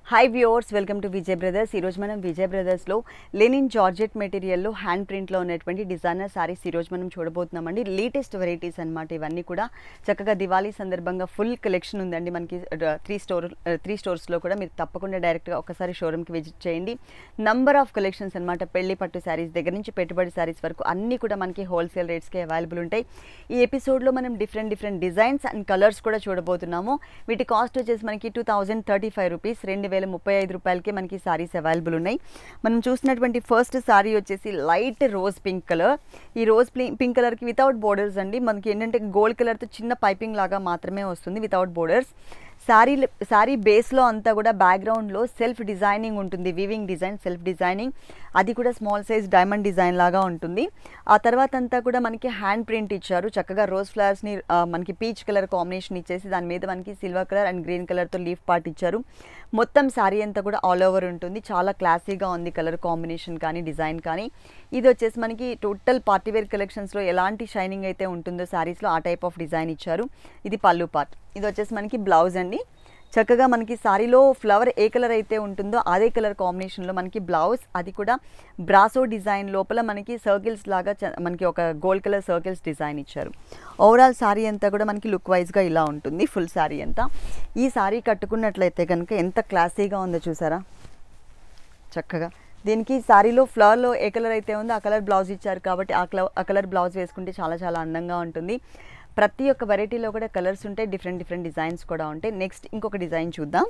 hi viewers welcome to Vijay brothers ఈరోజు మనం విజయ్ బ్రదర్స్లో లెనిన్ జార్జెట్ మెటీరియల్లో హ్యాండ్ ప్రింట్లో ఉన్నటువంటి డిజైనర్ సారీస్ ఈరోజు మనం చూడబోతున్నామండి లేటెస్ట్ వెరైటీస్ అన్నమాట ఇవన్నీ కూడా చక్కగా దివాళీ సందర్భంగా ఫుల్ కలెక్షన్ ఉందండి మనకి త్రీ స్టోర్ త్రీ స్టోర్స్లో కూడా మీరు తప్పకుండా డైరెక్ట్గా ఒకసారి షోరూమ్కి విజిట్ చేయండి నంబర్ ఆఫ్ కలెక్షన్స్ అనమాట పెళ్లి పట్టు శారీస్ దగ్గర నుంచి పెట్టుబడి శారీస్ వరకు అన్నీ కూడా మనకి హోల్సేల్ రేట్స్కి అవైలబుల్ ఉంటాయి ఈ ఎపిసోడ్లో మనం different different designs and colours కూడా చూడబోతున్నాము వీటి కాస్ట్ వచ్చేసి మనకి two thousand thirty five rupees రెండు వేల ముప్పై ఐదు రూపాయలకి మనకి సారీస్ అవైలబుల్ ఉన్నాయి మనం చూసినటువంటి ఫస్ట్ సారీ వచ్చేసి లైట్ రోజ్ పింక్ కలర్ ఈ రోజ్ పింక్ కలర్కి వితౌట్ బోర్డర్స్ అండి మనకి ఏంటంటే గోల్డ్ కలర్తో చిన్న పైపింగ్ లాగా మాత్రమే వస్తుంది వితౌట్ బోర్డర్స్ శారీ శారీ బేస్లో అంతా కూడా బ్యాక్గ్రౌండ్లో సెల్ఫ్ డిజైనింగ్ ఉంటుంది వీవింగ్ డిజైన్ సెల్ఫ్ డిజైనింగ్ అది కూడా స్మాల్ సైజ్ డైమండ్ డిజైన్ లాగా ఉంటుంది ఆ తర్వాత అంతా కూడా మనకి హ్యాండ్ ప్రింట్ ఇచ్చారు చక్కగా రోజ్ ఫ్లవర్స్ని మనకి పీచ్ కలర్ కాంబినేషన్ ఇచ్చేసి దాని మీద మనకి సిల్వర్ కలర్ అండ్ గ్రీన్ కలర్తో లీఫ్ పార్ట్ ఇచ్చారు మొత్తం శారీ అంతా కూడా ఆల్ ఓవర్ ఉంటుంది చాలా క్లాసీగా ఉంది కలర్ కాంబినేషన్ కానీ డిజైన్ కానీ ఇది వచ్చేసి మనకి టోటల్ పార్టీవేర్ కలెక్షన్స్లో ఎలాంటి షైనింగ్ అయితే ఉంటుందో శారీస్లో ఆ టైప్ ఆఫ్ డిజైన్ ఇచ్చారు ఇది పళ్ళు పార్ట్ ఇది వచ్చేసి మనకి బ్లౌజ్ అండి చక్కగా మనకి సారీలో ఫ్లవర్ ఏ కలర్ అయితే ఉంటుందో అదే కలర్ కాంబినేషన్లో మనకి బ్లౌజ్ అది కూడా బ్రాసో డిజైన్ లోపల మనకి సర్కిల్స్ లాగా మనకి ఒక గోల్డ్ కలర్ సర్కిల్స్ డిజైన్ ఇచ్చారు ఓవరాల్ శారీ అంతా కూడా మనకి లుక్ వైజ్గా ఇలా ఉంటుంది ఫుల్ శారీ అంతా ఈ శారీ కట్టుకున్నట్లయితే కనుక ఎంత క్లాసీగా ఉందో చూసారా చక్కగా దీనికి శారీలో ఫ్లవర్లో ఏ కలర్ అయితే ఉందో ఆ కలర్ బ్లౌజ్ ఇచ్చారు కాబట్టి ఆ కలర్ ఆ కలర్ బ్లౌజ్ వేసుకుంటే చాలా చాలా అందంగా ఉంటుంది ప్రతి ఒక్క వెరైటీలో కూడా కలర్స్ ఉంటాయి డిఫరెంట్ డిఫరెంట్ డిజైన్స్ కూడా ఉంటాయి నెక్స్ట్ ఇంకొక డిజైన్ చూద్దాం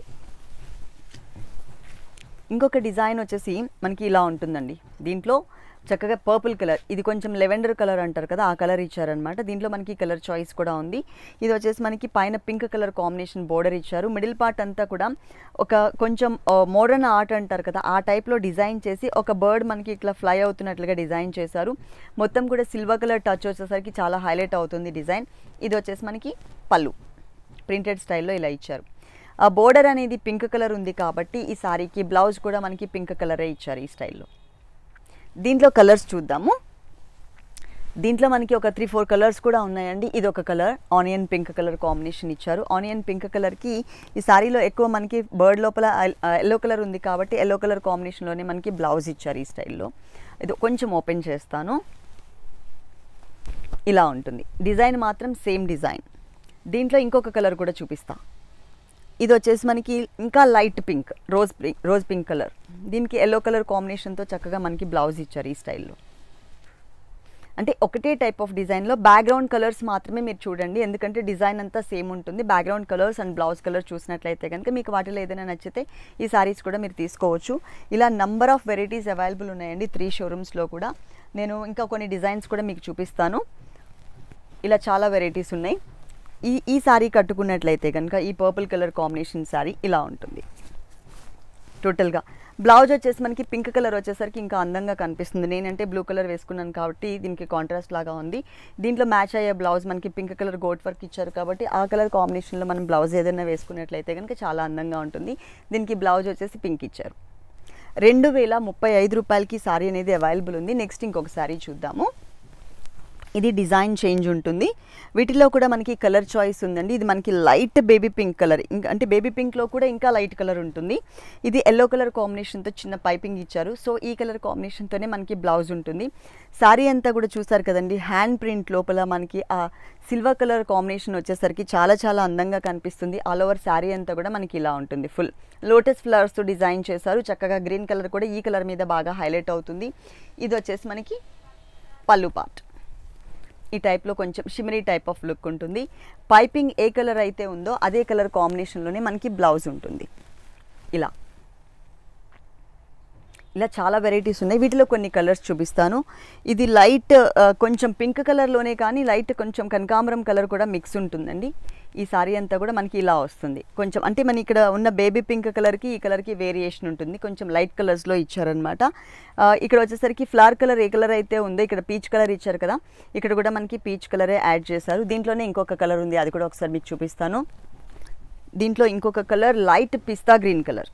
ఇంకొక డిజైన్ వచ్చేసి మనకి ఇలా ఉంటుందండి దీంట్లో చక్కగా పర్పుల్ కలర్ ఇది కొంచెం లెవెండర్ కలర్ అంటారు కదా ఆ కలర్ ఇచ్చారనమాట దీంట్లో మనకి కలర్ చాయిస్ కూడా ఉంది ఇది వచ్చేసి మనకి పైన పింక్ కలర్ కాంబినేషన్ బోర్డర్ ఇచ్చారు మిడిల్ పార్ట్ అంతా కూడా ఒక కొంచెం మోడర్న్ ఆర్ట్ అంటారు కదా ఆ టైప్లో డిజైన్ చేసి ఒక బర్డ్ మనకి ఇట్లా ఫ్లై అవుతున్నట్లుగా డిజైన్ చేశారు మొత్తం కూడా సిల్వర్ కలర్ టచ్ వచ్చేసరికి చాలా హైలైట్ అవుతుంది డిజైన్ ఇది వచ్చేసి మనకి పళ్ళు ప్రింటెడ్ స్టైల్లో ఇలా ఇచ్చారు ఆ బోర్డర్ అనేది పింక్ కలర్ ఉంది కాబట్టి ఈ సారీకి బ్లౌజ్ కూడా మనకి పింక్ కలరే ఇచ్చారు ఈ స్టైల్లో దీంట్లో కలర్స్ చూద్దాము దీంట్లో మనకి ఒక త్రీ ఫోర్ కలర్స్ కూడా ఉన్నాయండి ఇది ఒక colour onion pink colour combination ఇచ్చారు ఆనియన్ పింక్ కలర్కి ఈ సారీలో ఎక్కువ మనకి బర్డ్ లోపల ఎల్లో కలర్ ఉంది కాబట్టి ఎల్లో కలర్ కాంబినేషన్లోనే మనకి బ్లౌజ్ ఇచ్చారు ఈ స్టైల్లో ఇది కొంచెం ఓపెన్ చేస్తాను ఇలా ఉంటుంది డిజైన్ మాత్రం సేమ్ డిజైన్ దీంట్లో ఇంకొక కలర్ కూడా చూపిస్తా ఇది వచ్చేసి మనకి ఇంకా light pink rose pink rose pink colour దీనికి ఎల్లో కలర్ కాంబినేషన్తో చక్కగా మనకి బ్లౌజ్ ఇచ్చారు ఈ స్టైల్లో అంటే ఒకటే టైప్ ఆఫ్ డిజైన్లో బ్యాక్గ్రౌండ్ కలర్స్ మాత్రమే మీరు చూడండి ఎందుకంటే డిజైన్ అంతా సేమ్ ఉంటుంది background colours and blouse colour చూసినట్లయితే కనుక మీకు వాటిలో ఏదైనా నచ్చితే ఈ సారీస్ కూడా మీరు తీసుకోవచ్చు ఇలా నంబర్ ఆఫ్ వెరైటీస్ అవైలబుల్ ఉన్నాయండి త్రీ షోరూమ్స్లో కూడా నేను ఇంకా కొన్ని డిజైన్స్ కూడా మీకు చూపిస్తాను ఇలా చాలా వెరైటీస్ ఉన్నాయి ఈ ఈ శారీ కట్టుకున్నట్లయితే కనుక ఈ పర్పుల్ కలర్ కాంబినేషన్ శారీ ఇలా ఉంటుంది టోటల్గా బ్లౌజ్ వచ్చేసి మనకి పింక్ కలర్ వచ్చేసరికి ఇంకా అందంగా కనిపిస్తుంది నేనంటే బ్లూ కలర్ వేసుకున్నాను కాబట్టి దీనికి కాంట్రాస్ట్ లాగా ఉంది దీంట్లో మ్యాచ్ అయ్యే బ్లౌజ్ మనకి పింక్ కలర్ గోట్ వర్క్ ఇచ్చారు కాబట్టి ఆ కలర్ కాంబినేషన్లో మనం బ్లౌజ్ ఏదైనా వేసుకున్నట్లయితే కనుక చాలా అందంగా ఉంటుంది దీనికి బ్లౌజ్ వచ్చేసి పింక్ ఇచ్చారు రెండు వేల ముప్పై ఐదు రూపాయలకి సారీ అనేది అవైలబుల్ ఉంది నెక్స్ట్ ఇంకొక సారీ చూద్దాము ఇది డిజైన్ చేంజ్ ఉంటుంది వీటిలో కూడా మనకి కలర్ చాయిస్ ఉందండి ఇది మనకి లైట్ బేబీ పింక్ కలర్ ఇంకా అంటే బేబీ పింక్లో కూడా ఇంకా లైట్ కలర్ ఉంటుంది ఇది ఎల్లో కలర్ కాంబినేషన్తో చిన్న పైపింగ్ ఇచ్చారు సో ఈ కలర్ కాంబినేషన్తోనే మనకి బ్లౌజ్ ఉంటుంది శారీ అంతా కూడా చూసారు కదండి హ్యాండ్ ప్రింట్ లోపల మనకి ఆ సిల్వర్ కలర్ కాంబినేషన్ వచ్చేసరికి చాలా చాలా అందంగా కనిపిస్తుంది ఆల్ ఓవర్ శారీ అంతా కూడా మనకి ఇలా ఉంటుంది ఫుల్ లోటస్ ఫ్లవర్స్తో డిజైన్ చేశారు చక్కగా గ్రీన్ కలర్ కూడా ఈ కలర్ మీద బాగా హైలైట్ అవుతుంది ఇది వచ్చేసి మనకి పళ్ళు పార్ట్ ఈ టైప్లో కొంచెం షిమరీ టైప్ ఆఫ్ లుక్ ఉంటుంది పైపింగ్ ఏ కలర్ అయితే ఉందో అదే కలర్ కాంబినేషన్లోనే మనకి బ్లౌజ్ ఉంటుంది ఇలా ఇలా చాలా వెరైటీస్ ఉన్నాయి వీటిలో కొన్ని కలర్స్ చూపిస్తాను ఇది లైట్ కొంచెం పింక్ కలర్లోనే కానీ లైట్ కొంచెం కనకాంబరం కలర్ కూడా మిక్స్ ఉంటుందండి ఈ సారీ అంతా కూడా మనకి ఇలా వస్తుంది కొంచెం అంటే మన ఇక్కడ ఉన్న బేబీ పింక్ కలర్కి ఈ కలర్కి వేరియేషన్ ఉంటుంది కొంచెం లైట్ కలర్స్లో ఇచ్చారనమాట ఇక్కడ వచ్చేసరికి ఫ్లవర్ కలర్ ఏ కలర్ అయితే ఉందో ఇక్కడ పీచ్ కలర్ ఇచ్చారు కదా ఇక్కడ కూడా మనకి పీచ్ కలరే యాడ్ చేశారు దీంట్లోనే ఇంకొక కలర్ ఉంది అది కూడా ఒకసారి మీకు చూపిస్తాను దీంట్లో ఇంకొక colour light pista green colour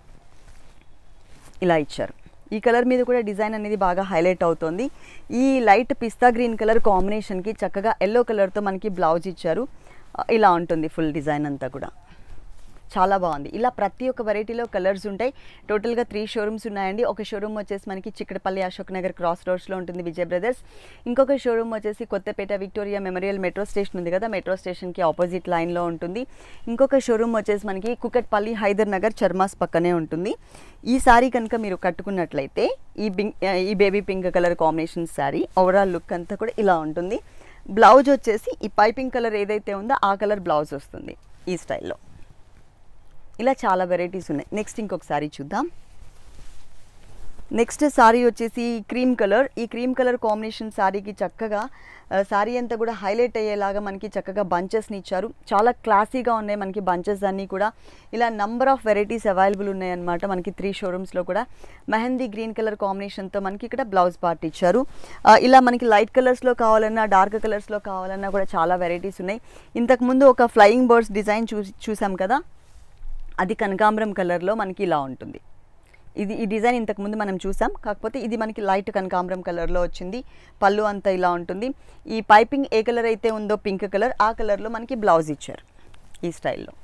ఇలా ఇచ్చారు ఈ కలర్ మీద కూడా డిజైన్ అనేది బాగా హైలైట్ అవుతుంది ఈ లైట్ పిస్తా గ్రీన్ కలర్ కాంబినేషన్కి చక్కగా ఎల్లో కలర్తో మనకి బ్లౌజ్ ఇచ్చారు ఇలా ఉంటుంది ఫుల్ డిజైన్ అంతా కూడా చాలా బాగుంది ఇలా ప్రతి ఒక్క వెరైటీలో కలర్స్ ఉంటాయి టోటల్గా త్రీ షోరూమ్స్ ఉన్నాయండి ఒక షోరూమ్ వచ్చేసి మనకి చిక్కడపల్లి అశోక్ నగర్ క్రాస్ రోడ్స్లో ఉంటుంది విజయ్ బ్రదర్స్ ఇంకొక షోరూమ్ వచ్చేసి Kothapet Victoria Memorial metro station ఉంది కదా మెట్రో స్టేషన్కి ఆపోజిట్ లైన్లో ఉంటుంది ఇంకొక షోరూమ్ వచ్చేసి మనకి కుకట్పల్లి హైదర్ నగర్ చర్మాస్ పక్కనే ఉంటుంది ఈ సారీ కనుక మీరు కట్టుకున్నట్లయితే ఈ బింక్ ఈ baby pink colour combination sari overall look అంతా కూడా ఇలా ఉంటుంది బ్లౌజ్ వచ్చేసి ఈ పైపింగ్ కలర్ ఏదైతే ఉందో ఆ కలర్ బ్లౌజ్ వస్తుంది ఈ స్టైల్లో ఇలా చాలా వెరైటీస్ ఉన్నాయి నెక్స్ట్ ఇంకొక సారీ చూద్దాం నెక్స్ట్ సారీ వచ్చేసి క్రీమ్ కలర్ ఈ క్రీమ్ కలర్ కాంబినేషన్ సారీకి చక్కగా సారీ అంతా కూడా హైలైట్ అయ్యేలాగా మనకి చక్కగా బంచెస్ని ఇచ్చారు చాలా క్లాసీగా ఉన్నాయి మనకి బంచెస్ అన్నీ కూడా ఇలా నంబర్ ఆఫ్ వెరైటీస్ అవైలబుల్ ఉన్నాయన్నమాట మనకి త్రీ షోరూమ్స్లో కూడా మెహందీ గ్రీన్ కలర్ కాంబినేషన్తో మనకి ఇక్కడ బ్లౌజ్ పార్ట్ ఇచ్చారు ఆ, ఇలా మనకి లైట్ కలర్స్లో కావాలన్నా డార్క్ కలర్స్లో కావాలన్నా కూడా చాలా వెరైటీస్ ఉన్నాయి ఇంతకుముందు ఒక ఫ్లయింగ్ బర్డ్స్ డిజైన్ చూ చూసాం కదా అది కనకాంబరం కలర్లో మనకి ఇలా ఉంటుంది ఇది ఈ డిజైన్ ఇంతకుముందు మనం చూసాం కాకపోతే ఇది మనకి లైట్ కనకాంబరం కలర్లో వచ్చింది పళ్ళు అంతా ఇలా ఉంటుంది ఈ పైపింగ్ ఏ కలర్ అయితే ఉందో పింక్ కలర్ ఆ కలర్లో మనకి బ్లౌజ్ ఇచ్చారు ఈ స్టైల్లో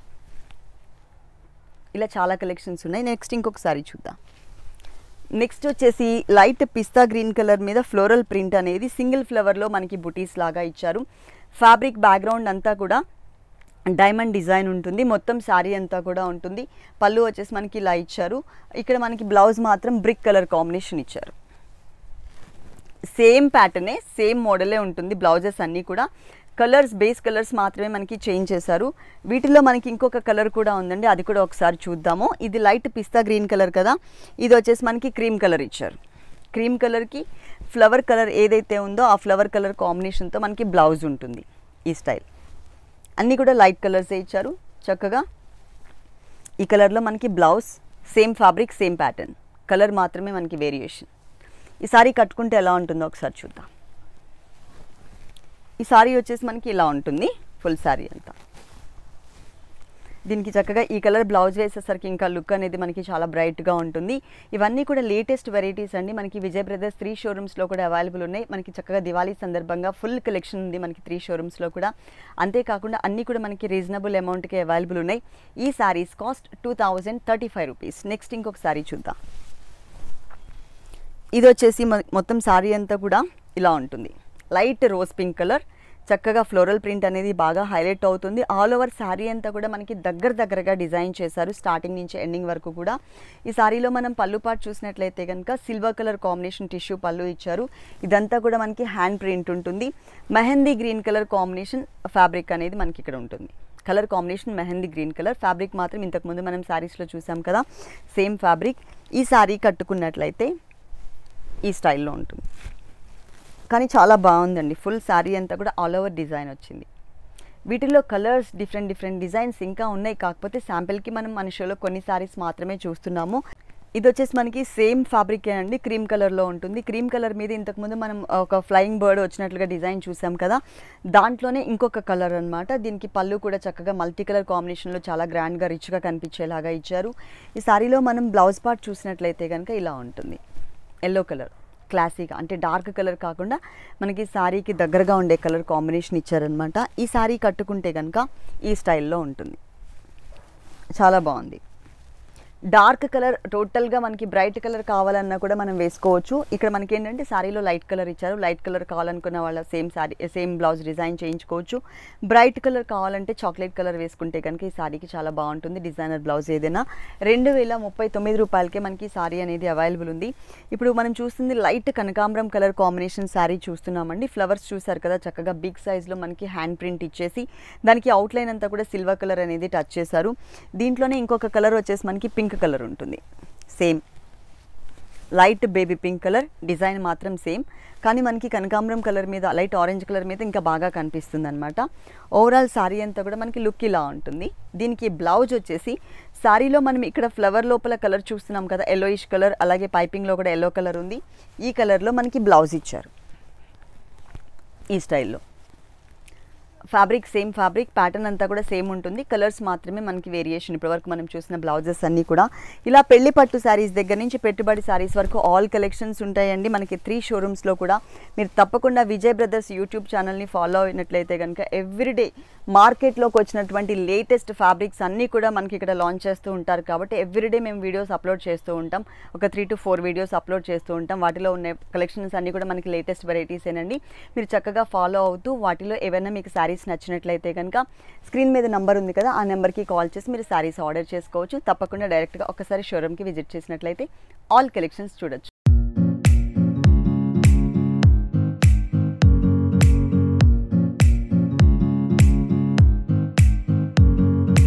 ఇలా చాలా కలెక్షన్స్ ఉన్నాయి నెక్స్ట్ ఇంకొకసారి చూద్దాం నెక్స్ట్ వచ్చేసి లైట్ పిస్తా గ్రీన్ కలర్ మీద ఫ్లోరల్ ప్రింట్ అనేది సింగిల్ ఫ్లవర్లో మనకి బుటీస్ లాగా ఇచ్చారు ఫ్యాబ్రిక్ బ్యాక్గ్రౌండ్ అంతా కూడా డైమండ్ డిజైన్ ఉంటుంది మొత్తం శారీ అంతా కూడా ఉంటుంది పళ్ళు వచ్చేసి మనకి ఇలా ఇచ్చారు ఇక్కడ మనకి బ్లౌజ్ మాత్రం బ్రిక్ కలర్ కాంబినేషన్ ఇచ్చారు సేమ్ ప్యాటర్నే సేమ్ మోడలే ఉంటుంది బ్లౌజెస్ అన్నీ కూడా కలర్స్ బేస్ కలర్స్ మాత్రమే మనకి చేంజ్ చేశారు వీటిలో మనకి ఇంకొక కలర్ కూడా ఉందండి అది కూడా ఒకసారి చూద్దాము ఇది లైట్ పిస్తా గ్రీన్ కలర్ కదా ఇది వచ్చేసి మనకి క్రీమ్ కలర్ ఇచ్చారు క్రీమ్ కలర్కి ఫ్లవర్ కలర్ ఏదైతే ఉందో ఆ ఫ్లవర్ కలర్ కాంబినేషన్తో మనకి బ్లౌజ్ ఉంటుంది ఈ స్టైల్ అన్నీ కూడా లైట్ కలర్సే ఇచ్చారు చక్కగా ఈ కలర్లో మనకి blouse same fabric same pattern colour మాత్రమే మనకి వేరియేషన్ ఈ సారీ కట్టుకుంటే ఎలా ఉంటుందో ఒకసారి చూద్దాం ఈ సారీ వచ్చేసి మనకి ఇలా ఉంటుంది ఫుల్ సారీ అంతా దీనికి చక్కగా ఈ కలర్ బ్లౌజ్ వేసేసరికి ఇంకా లుక్ అనేది మనకి చాలా బ్రైట్గా ఉంటుంది ఇవన్నీ కూడా లేటెస్ట్ వెరైటీస్ అండి మనకి విజయ్ బ్రదర్స్ త్రీ షోరూమ్స్లో కూడా అవైలబుల్ ఉన్నాయి మనకి చక్కగా దివాళీ సందర్భంగా ఫుల్ కలెక్షన్ ఉంది మనకి త్రీ షోరూమ్స్లో కూడా అంతేకాకుండా అన్నీ కూడా మనకి రీజనబుల్ అమౌంట్కి అవైలబుల్ ఉన్నాయి ఈ saris cost two thousand thirty five rupees next ఇంకొక సారీ చూద్దాం ఇది వచ్చేసి మ- మొత్తం సారీ అంతా కూడా ఇలా ఉంటుంది లైట్ రోజ్ పింక్ కలర్ చక్కగా ఫ్లోరల్ ప్రింట్ అనేది బాగా హైలైట్ అవుతుంది ఆల్ ఓవర్ శారీ అంతా కూడా మనకి దగ్గర దగ్గరగా డిజైన్ చేశారు స్టార్టింగ్ నుంచి ఎండింగ్ వరకు కూడా ఈ శారీలో మనం పళ్ళు పాటు చూసినట్లయితే కనుక సిల్వర్ కలర్ కాంబినేషన్ టిష్యూ పళ్ళు ఇచ్చారు ఇదంతా కూడా మనకి హ్యాండ్ ప్రింట్ ఉంటుంది mehndi green colour combination fabric అనేది మనకి ఇక్కడ ఉంటుంది colour combination mehndi green colour fabric మాత్రం ఇంతకుముందు మనం శారీస్లో చూసాం కదా సేమ్ ఫ్యాబ్రిక్ ఈ శారీ కట్టుకున్నట్లయితే ఈ స్టైల్లో ఉంటుంది కానీ చాలా బాగుందండి ఫుల్ శారీ అంతా కూడా ఆల్ ఓవర్ డిజైన్ వచ్చింది వీటిల్లో కలర్స్ డిఫరెంట్ డిఫరెంట్ డిజైన్స్ ఇంకా ఉన్నాయి కాకపోతే శాంపిల్కి మనం మన షోలో కొన్ని శారీస్ మాత్రమే చూస్తున్నాము ఇది వచ్చేసి మనకి సేమ్ ఫ్యాబ్రిక్ అండి క్రీమ్ కలర్లో ఉంటుంది క్రీమ్ కలర్ మీద ఇంతకుముందు మనం ఒక ఫ్లయింగ్ బర్డ్ వచ్చినట్లుగా డిజైన్ చూసాం కదా దాంట్లోనే ఇంకొక కలర్ అన్నమాట దీనికి పళ్ళు కూడా చక్కగా మల్టీ కలర్ కాంబినేషన్లో చాలా గ్రాండ్గా రిచ్గా కనిపించేలాగా ఇచ్చారు ఈ సారీలో మనం బ్లౌజ్ పార్ట్ చూసినట్లయితే కనుక ఇలా ఉంటుంది ఎల్లో కలర్ క్లాసీగా అంటే డార్క్ కలర్ కాకుండా మనకి శారీకి దగ్గరగా ఉండే కలర్ కాంబినేషన్ ఇచ్చారనమాట ఈ శారీ కట్టుకుంటే కనుక ఈ స్టైల్లో ఉంటుంది చాలా బాగుంది డార్క్ కలర్ టోటల్గా మనకి బ్రైట్ కలర్ కావాలన్నా కూడా మనం వేసుకోవచ్చు ఇక్కడ మనకి ఏంటంటే శారీలో లైట్ కలర్ ఇచ్చారు లైట్ కలర్ కావాలనుకున్న వాళ్ళ same sari same blouse design చేయించుకోవచ్చు బ్రైట్ కలర్ కావాలంటే చాక్లెట్ కలర్ వేసుకుంటే కనుక ఈ శారీకి చాలా బాగుంటుంది డిజైనర్ బ్లౌజ్ ఏదైనా రెండు వేల ముప్పై తొమ్మిది రూపాయలకే మనకి ఈ శారీ అనేది అవైలబుల్ ఉంది ఇప్పుడు మనం చూస్తుంది లైట్ కనకాంబరం కలర్ కాంబినేషన్ శారీ చూస్తున్నామండి ఫ్లవర్స్ చూసారు కదా చక్కగా బిగ్ సైజ్లో మనకి హ్యాండ్ ప్రింట్ ఇచ్చేసి దానికి అవుట్లైన్ అంతా కూడా సిల్వర్ కలర్ అనేది టచ్ చేశారు దీంట్లోనే ఇంకొక కలర్ వచ్చేసి మనకి పింక్ కలర్ ఉంటుంది same light baby pink colour design మాత్రం సేమ్ కానీ మనకి కనకాంబరం కలర్ మీద లైట్ ఆరెంజ్ కలర్ మీద ఇంకా బాగా కనిపిస్తుంది అనమాట ఓవరాల్ శారీ అంతా కూడా మనకి లుక్ ఇలా ఉంటుంది దీనికి బ్లౌజ్ వచ్చేసి శారీలో మనం ఇక్కడ ఫ్లవర్ లోపల కలర్ చూస్తున్నాం కదా ఎల్లోయిష్ కలర్ అలాగే పైపింగ్లో కూడా ఎల్లో కలర్ ఉంది ఈ కలర్లో మనకి బ్లౌజ్ ఇచ్చారు ఈ స్టైల్లో ఫ్యాబ్రిక్ సేమ్ ఫ్యాబ్రిక్ ప్యాటర్న్ అంతా కూడా సేమ్ ఉంటుంది కలర్స్ మాత్రమే మనకి వేరియేషన్ ఇప్పటివరకు మనం చూసిన బ్లౌజెస్ అన్నీ కూడా ఇలా పెళ్లి పట్టు శారీస్ దగ్గర నుంచి పెట్టుబడి శారీస్ వరకు ఆల్ కలెక్షన్స్ ఉంటాయండి మనకి త్రీ షోరూమ్స్లో కూడా మీరు తప్పకుండా విజయ్ బ్రదర్స్ యూట్యూబ్ ఛానల్ని ఫాలో అయినట్లయితే కనుక ఎవ్రీడే మార్కెట్లోకి వచ్చినటువంటి లేటెస్ట్ ఫ్యాబ్రిక్స్ అన్నీ కూడా మనకి ఇక్కడ లాంచ్ చేస్తూ ఉంటారు కాబట్టి ఎవ్రీడే మేము వీడియోస్ అప్లోడ్ చేస్తూ ఉంటాం ఒక three to four videos upload చేస్తూ ఉంటాం వాటిలో ఉన్న కలెక్షన్స్ అన్నీ కూడా మనకి లేటెస్ట్ వెరైటీసేనండి మీరు చక్కగా ఫాలో అవుతూ వాటిలో ఏవైనా మీకు శారీస్ నచ్చినట్లయితే కనుక స్క్రీన్ మీద నెంబర్ ఉంది కదా ఆ నెంబర్కి కాల్ చేసి మీరు శారీస్ ఆర్డర్ చేసుకోవచ్చు తప్పకుండా డైరెక్ట్గా ఒకసారి షోరూమ్కి విజిట్ చేసినట్లయితే ఆల్ కలెక్షన్స్ చూడొచ్చు